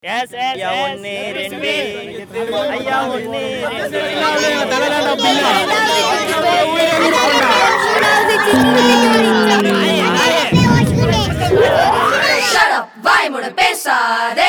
S ஐயா ஒன்று ரெண்டு ஐயா ஒன்று ரெண்டு Shut up, வாய் மூட பேசாதே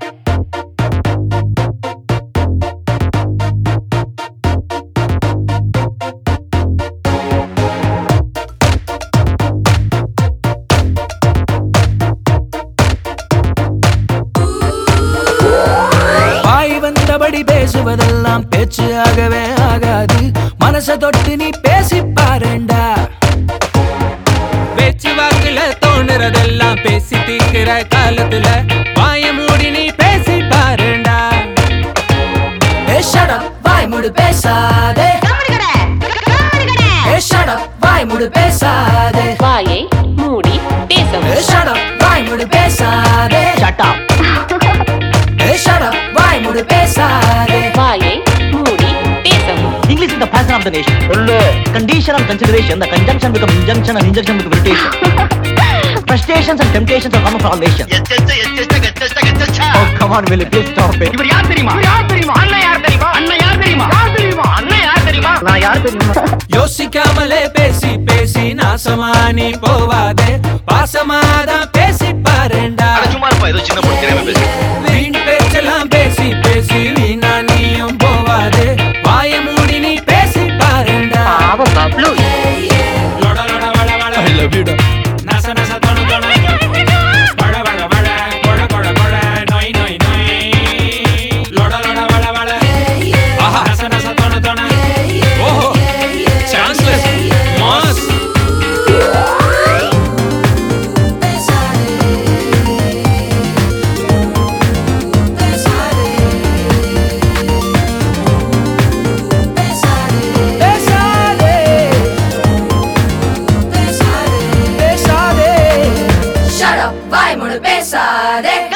வாய் வந்தபடி பேசுவதெல்லாம் பேச்சு ஆகவே ஆகாது மனச தொட்டு நீ பேசி பாருண்டா பேச்சு வாக்குல தோணுறதெல்லாம் பேசி தீர்க்கிற காலத்துல வாய மூடி நீ பேசி பாருண்டா ஏ shut up, வாய் மூடு பேசாதே ஏ shut up, வாய் மூடு பேசாதே வாயை மூடி பேசவும் ஏ shut up, வாய் மூடு பேசாதே ஏ shut up, வாய் மூடு பேசாதே வாயை மூடி பேசவும் English is the passion of the nation. Condition and consideration, the conjunction become injunction and injunction become irritation. Frustrations and temptations are common for all nations. Oh, come on, Willie, please stop it. இவர் யார் தெரியுமா இவர் யார் தெரியுமா அண்ணன் யார் தெரியுமா அண்ணன் யார் தெரியுமா யார் தெரியுமா அண்ணன் யார் தெரியுமா நான் யார் தெரியுமா யோசிக்காமலே பேசி பேசி நாசமா நீ போவாதே பாசமாதான் பேசி பாருண்டா சும்மா இருப்பா ஏதோ சின்ன பொண்ணு தெரியாம பேசு வீண் பேச்செல்லாம் பேசி பேசி வீணா நீயும் போவாதே வாய மூடி நீ பேசி பாருண்டா லொட லொட வள வள I love you நச நச தொணு தொணு வள வள வள கொழ கொழ கொழ நொய் நொய் நொய் லொட லொட வள வள ஆஹா நச நச தொணு தொணு ஓஹோ சான்ஸ்லெஸ் மாஸ் பேசாதே பேசாதே Shut up, வாய் மூட பேசாதே